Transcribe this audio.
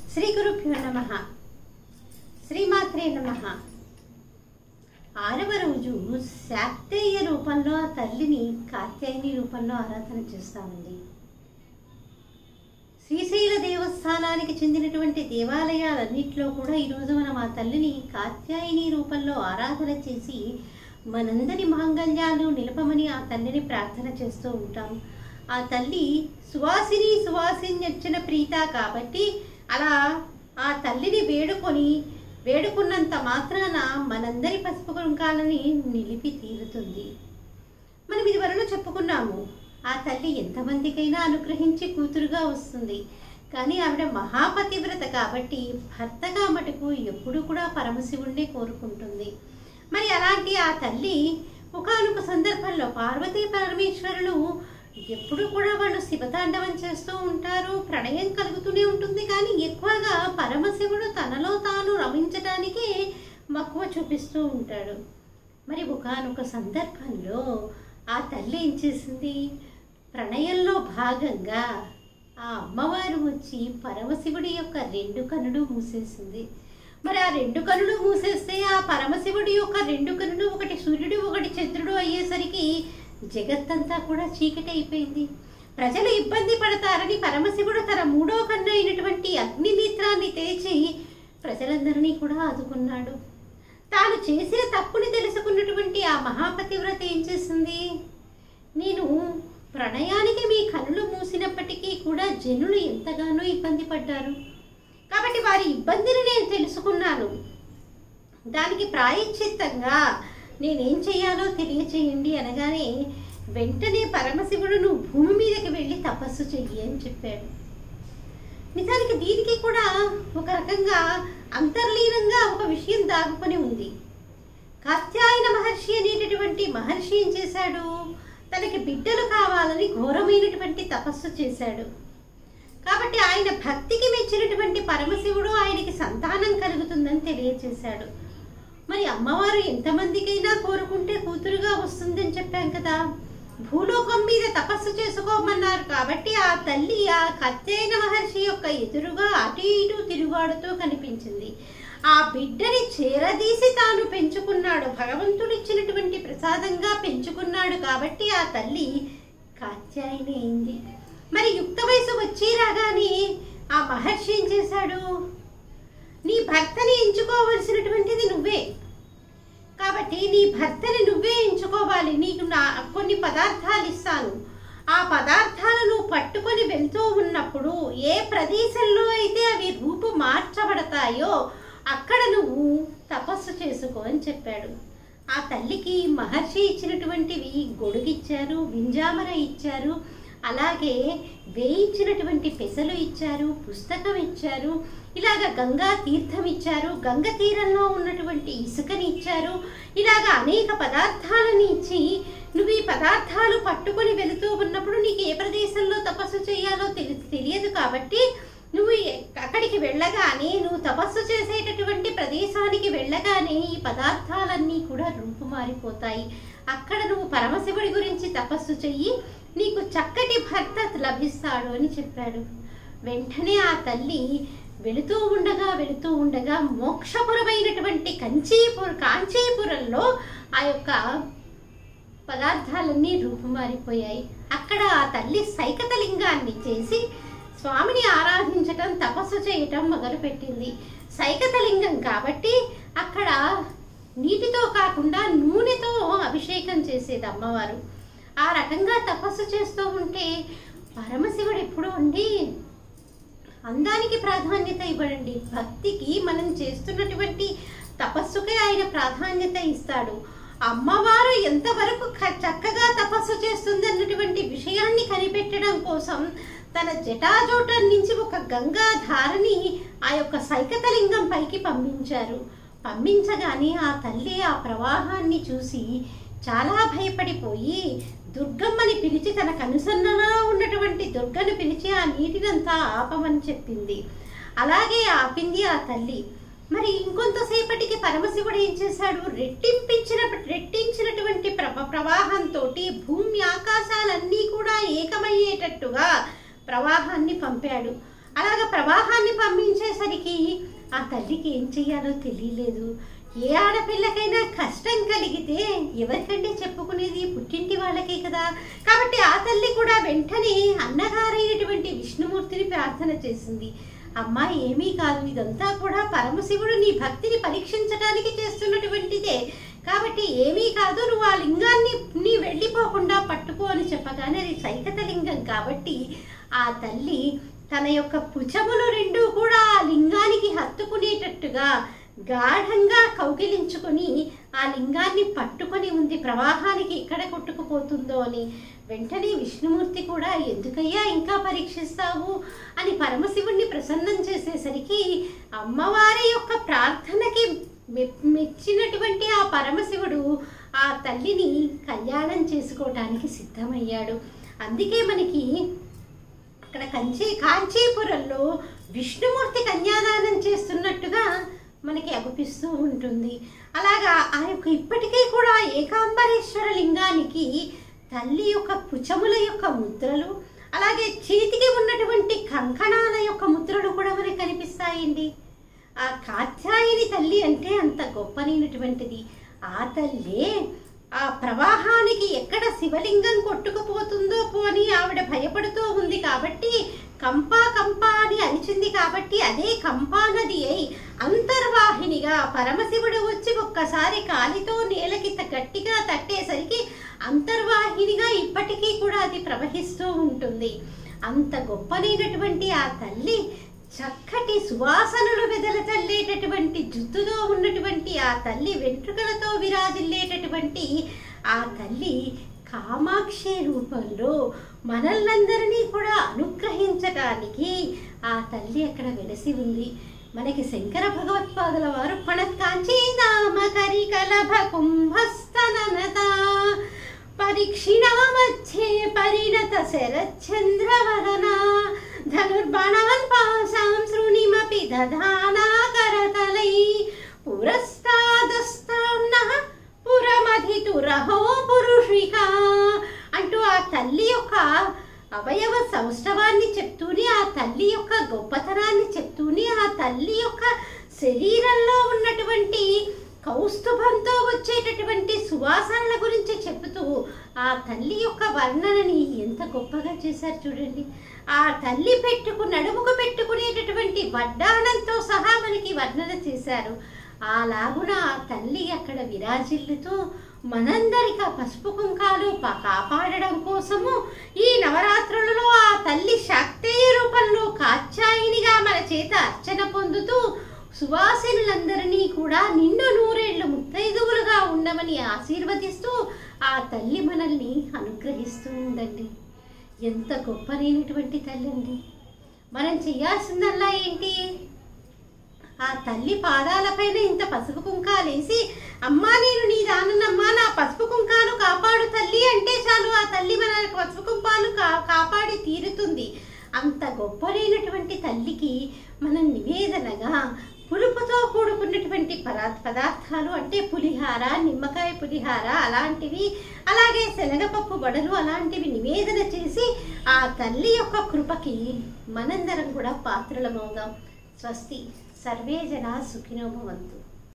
శ్రీ గురుభ్యో నమ శ్రీమాత్రే నమ ఆరవ రోజు శాక్తేయ రూపంలో ఆ తల్లిని కాత్యాయని రూపంలో ఆరాధన చేస్తామండి శ్రీశైల దేవస్థానానికి చెందినటువంటి దేవాలయాలన్నింటిలో కూడా ఈరోజు మనం ఆ తల్లిని కాత్యాయని రూపంలో ఆరాధన చేసి మనందరి మాంగళ్యాలు నిలపమని ఆ తల్లిని ప్రార్థన చేస్తూ ఉంటాం ఆ తల్లి సువాసిని సువాసిన్యర్చన ప్రీత కాబట్టి అలా ఆ తల్లిని వేడుకొని వేడుకున్నంత మాత్రాన మనందరి పసుపు కుంకాలని నిలిపి తీరుతుంది మనం ఇది వరకు చెప్పుకున్నాము ఆ తల్లి ఎంతమందికైనా అనుగ్రహించి కూతురుగా వస్తుంది కానీ ఆవిడ మహాపతివ్రత కాబట్టి భర్తగా మటుకు ఎప్పుడు కూడా పరమశివుణ్ణే కోరుకుంటుంది మరి అలాంటి ఆ తల్లి ఒకనొక సందర్భంలో పార్వతీ పరమేశ్వరులు ఎప్పుడు కూడా వాళ్ళు శివతాండవం చేస్తూ ఉంటారు ప్రణయం కలుగుతూనే ఉంటుంది కానీ ఎక్కువగా పరమశివుడు తనలో తాను రమించడానికే మక్కువ చూపిస్తూ ఉంటాడు మరి ఒకనొక సందర్భంలో ఆ తల్లి ఏం చేసింది ప్రణయంలో భాగంగా ఆ అమ్మవారు వచ్చి పరమశివుడి యొక్క రెండు కనులు మూసేసింది మరి ఆ రెండు కనులు మూసేస్తే ఆ పరమశివుడి యొక్క రెండు కనులు ఒకటి సూర్యుడు ఒకటి చంద్రుడు అయ్యేసరికి జగత్తంతా కూడా చీకటి అయిపోయింది ప్రజలు ఇబ్బంది పడతారని పరమశివుడు తన మూడో కన్ను అయినటువంటి అగ్ని నేత్రాన్ని తెరిచి ప్రజలందరినీ కూడా ఆదుకున్నాడు తాను చేసిన తప్పుని తెలుసుకున్నటువంటి ఆ మహాపతివ్రత ఏం చేసింది నేను ప్రణయానికి మీ కనులు మూసినప్పటికీ కూడా జనులు ఎంతగానో ఇబ్బంది పడ్డారు కాబట్టి వారి ఇబ్బందిని నేను తెలుసుకున్నాను దానికి ప్రాయశ్చిత్తంగా నేనేం చేయాలో తెలియచేయండి అనగానే వెంటనే పరమశివుడు నువ్వు భూమి మీదకి వెళ్ళి తపస్సు చెయ్యి అని చెప్పాడు నిజానికి దీనికి కూడా ఒక రకంగా అంతర్లీనంగా ఒక విషయం దాగుకొని ఉంది కాత్యాయన మహర్షి అనేటటువంటి మహర్షి ఏం చేశాడు తనకి బిడ్డలు కావాలని ఘోరమైనటువంటి తపస్సు చేశాడు కాబట్టి ఆయన భక్తికి మెచ్చినటువంటి పరమశివుడు ఆయనకి సంతానం కలుగుతుందని తెలియచేశాడు మరి అమ్మవారు ఎంతమందికైనా కోరుకుంటే కూతురుగా వస్తుందని చెప్పాం కదా భూలోకం మీద తపస్సు చేసుకోమన్నారు కాబట్టి ఆ తల్లి ఆ కత్తైన మహర్షి యొక్క ఎదురుగా అటు ఇటు తిరుగాడుతూ కనిపించింది ఆ బిడ్డని చేరదీసి తాను పెంచుకున్నాడు భగవంతుడు ఇచ్చినటువంటి ప్రసాదంగా పెంచుకున్నాడు కాబట్టి ఆ తల్లి కాత్యాయని అయింది మరి యుక్త వయసు వచ్చి రాగానే ఆ మహర్షి ఏం చేశాడు నీ భర్తని ఎంచుకోవలసినటువంటిది నువ్వే కాబట్టి నీ భర్తని నువ్వే ఎంచుకోవాలి నీకు నా కొన్ని పదార్థాలు ఇస్తాను ఆ పదార్థాలను పట్టుకొని వెళ్తూ ఉన్నప్పుడు ఏ ప్రదేశంలో అయితే అవి రూపు మార్చబడతాయో అక్కడ నువ్వు తపస్సు చేసుకో అని చెప్పాడు ఆ తల్లికి మహర్షి ఇచ్చినటువంటివి గొడుగిచ్చారు వింజామర ఇచ్చారు అలాగే వేయించినటువంటి పెసలు ఇచ్చారు పుస్తకం ఇచ్చారు ఇలాగ గంగా తీర్థం ఇచ్చారు గంగ తీరంలో ఉన్నటువంటి ఇసుకని ఇచ్చారు ఇలాగ అనేక పదార్థాలను ఇచ్చి నువ్వు ఈ పదార్థాలు పట్టుకొని వెళుతూ ఉన్నప్పుడు నీకు ఏ ప్రదేశంలో తపస్సు చేయాలో తెలి తెలియదు కాబట్టి నువ్వు అక్కడికి వెళ్ళగానే నువ్వు తపస్సు చేసేటటువంటి ప్రదేశానికి వెళ్ళగానే ఈ పదార్థాలన్నీ కూడా రూపుమారిపోతాయి అక్కడ నువ్వు పరమశివుడి గురించి తపస్సు చెయ్యి నీకు చక్కటి భర్త లభిస్తాడు అని చెప్పాడు వెంటనే ఆ తల్లి వెళుతూ ఉండగా వెళుతూ ఉండగా మోక్షపురమైనటువంటి కంచీపుర కాంచీపురంలో ఆ యొక్క పదార్థాలన్నీ రూపుమారిపోయాయి అక్కడ ఆ తల్లి సైకత లింగాన్ని చేసి స్వామిని ఆరాధించటం తపస్సు చేయటం మొదలుపెట్టింది సైకత లింగం కాబట్టి అక్కడ నీటితో కాకుండా నూనెతో అభిషేకం చేసేది అమ్మవారు ఆ రకంగా తపస్సు చేస్తూ ఉంటే పరమశివుడు ఎప్పుడు ఉండి అందానికి ప్రాధాన్యత ఇవ్వడండి భక్తికి మనం చేస్తున్నటువంటి తపస్సుకే ఆయన ప్రాధాన్యత ఇస్తాడు అమ్మవారు ఎంతవరకు చక్కగా తపస్సు చేస్తుంది అన్నటువంటి విషయాన్ని కనిపెట్టడం కోసం తన జటాజోటం నుంచి ఒక గంగా ధారని ఆ యొక్క సైకతలింగం పైకి పంపించారు పంపించగానే ఆ తల్లి ఆ ప్రవాహాన్ని చూసి చాలా భయపడిపోయి దుర్గమ్మని పిలిచి తన కనుసన్నలో ఉన్నటువంటి దుర్గను పిలిచి ఆ నీటినంతా ఆపమని చెప్పింది అలాగే ఆపింది ఆ తల్లి మరి ఇంకొంతసేపటికి పరమశివుడు ఏం చేశాడు రెట్టింపించిన రెట్టించినటువంటి ప్రభ ప్రవాహంతో భూమి ఆకాశాలన్నీ కూడా ఏకమయ్యేటట్టుగా ప్రవాహాన్ని పంపాడు అలాగ ప్రవాహాన్ని పంపించేసరికి ఆ తల్లికి ఏం చెయ్యాలో తెలియలేదు ఏ ఆడపిల్లకైనా కష్టం కలిగితే ఎవరికంటే చెప్పుకునేది పుట్టింటి వాళ్ళకే కదా కాబట్టి ఆ తల్లి కూడా వెంటనే అన్నగారైనటువంటి విష్ణుమూర్తిని ప్రార్థన చేసింది అమ్మా ఏమీ కాదు ఇదంతా కూడా పరమశివుడు నీ భక్తిని పరీక్షించడానికి చేస్తున్నటువంటిదే కాబట్టి ఏమీ కాదు నువ్వు ఆ లింగాన్ని నీ వెళ్ళిపోకుండా పట్టుకో అని చెప్పగానే అది సైకత లింగం కాబట్టి ఆ తల్లి తన యొక్క పుచములు రెండు కూడా ఆ లింగానికి హత్తుకునేటట్టుగా గాఢంగా కౌగిలించుకొని ఆ లింగాన్ని పట్టుకొని ఉంది ప్రవాహానికి ఎక్కడ కొట్టుకుపోతుందో అని వెంటనే విష్ణుమూర్తి కూడా ఎందుకయ్యా ఇంకా పరీక్షిస్తావు అని పరమశివుణ్ణి ప్రసన్నం చేసేసరికి అమ్మవారి యొక్క ప్రార్థనకి మె- మెచ్చినటువంటి ఆ పరమశివుడు ఆ తల్లిని కళ్యాణం చేసుకోవటానికి సిద్ధమయ్యాడు అందుకే మనకి అక్కడ కంచి కాంచీపురంలో విష్ణుమూర్తి కన్యాదానం చేస్తున్నట్టుగా మనకి అగుపిస్తూ ఉంటుంది అలాగా ఆ యొక్క ఇప్పటికీ కూడా ఏకాంబరేశ్వర లింగానికి తల్లి యొక్క పుచముల యొక్క ముద్రలు అలాగే చేతికి ఉన్నటువంటి కంకణాల యొక్క ముద్రలు కూడా మనకి కనిపిస్తాయండి ఆ కాత్యాయని తల్లి అంటే అంత గొప్పనైనటువంటిది ఆ తల్లే ఆ ప్రవాహానికి ఎక్కడ శివలింగం కొట్టుకుపోతుందో పోని ఆవిడ భయపడుతూ ఉంది కాబట్టి కంపా కంపా అని అరిచింది కాబట్టి అదే కంపా నది అయి అంతర్వాహినిగా పరమశివుడు వచ్చి ఒక్కసారి కాలితో నేలకి త- గట్టిగా తట్టేసరికి అంతర్వాహినిగా ఇప్పటికీ కూడా అది ప్రవహిస్తూ ఉంటుంది అంత గొప్పనైనటువంటి ఆ తల్లి చక్కటి సువాసనలు వెదలచల్లేటటువంటి జుత్తుతో ఉన్నటువంటి ఆ తల్లి వెంట్రుకలతో విరాజిల్లేటటువంటి ఆ తల్లి కామాక్షి రూపంలో మనల్నందరినీ కూడా అనుగ్రహించటానికి ఆ తల్లి అక్కడ వెలసి ఉంది మనకి శంకర భగవత్పాదుల వారు పణకాంచీ నామ కరికలభ కుంభస్తననత పరీక్షిణామధ్యే పరిణత శరచంద్రవదన ధనుర్బాణాన్ పాశాం శృణిమపి దధానా కరతలై పురస్తాదస్తాం నః పురమధితురహో పురుషిక అంటూ ఆ తల్లి యొక్క అవయవ సౌష్ఠవాన్ని చెప్తూనే ఆ తల్లి యొక్క గొప్పతనాన్ని చెప్తూనే ఆ తల్లి యొక్క శరీరంలో ఉన్నటువంటి కౌస్తుభంతో వచ్చేటటువంటి సువాసనల గురించి చెబుతూ ఆ తల్లి యొక్క వర్ణనని ఎంత గొప్పగా చేశారు చూడండి ఆ తల్లి పెట్టుకు నడుముకు పెట్టుకునేటటువంటి వడ్డానంతో సహా మనకి వర్ణన చేశారు అలాగున ఆ తల్లి అక్కడ విరాజిల్లుతూ మనందరికి ఆ పసుపు కుంకాలు ప- కాపాడడం కోసము ఈ నవరాత్రులలో ఆ తల్లి శాక్తేయ రూపంలో కాత్యాయినిగా మన చేత అర్చన పొందుతూ సువాసినులందరినీ కూడా నిండు నూరేళ్లు ముత్తైదువులుగా ఉండమని ఆశీర్వదిస్తూ ఆ తల్లి మనల్ని అనుగ్రహిస్తూ ఉందండి ఎంత గొప్పనైనటువంటి తల్లి అండి మనం చేయాల్సిందల్లా ఏంటి ఆ తల్లి పాదాలపైన ఇంత పసుపు కుంకాలేసి అమ్మా నేను నీ దానమ్మా నా పసుపు కుంకాలు కాపాడు తల్లి అంటే చాలు ఆ తల్లి మన పసుపు కుంకాలు కా కాపాడి తీరుతుంది అంత గొప్పనైనటువంటి తల్లికి మనం నివేదనగా పులుపుతో కూడుకున్నటువంటి పరా పదార్థాలు అంటే పులిహార నిమ్మకాయ పులిహార అలాంటివి అలాగే శనగపప్పు వడలు అలాంటివి నివేదన చేసి ఆ తల్లి యొక్క కృపకి మనందరం కూడా పాత్రలమవుదాం స్వస్తి సర్వే జనా సుఖినో భవంతు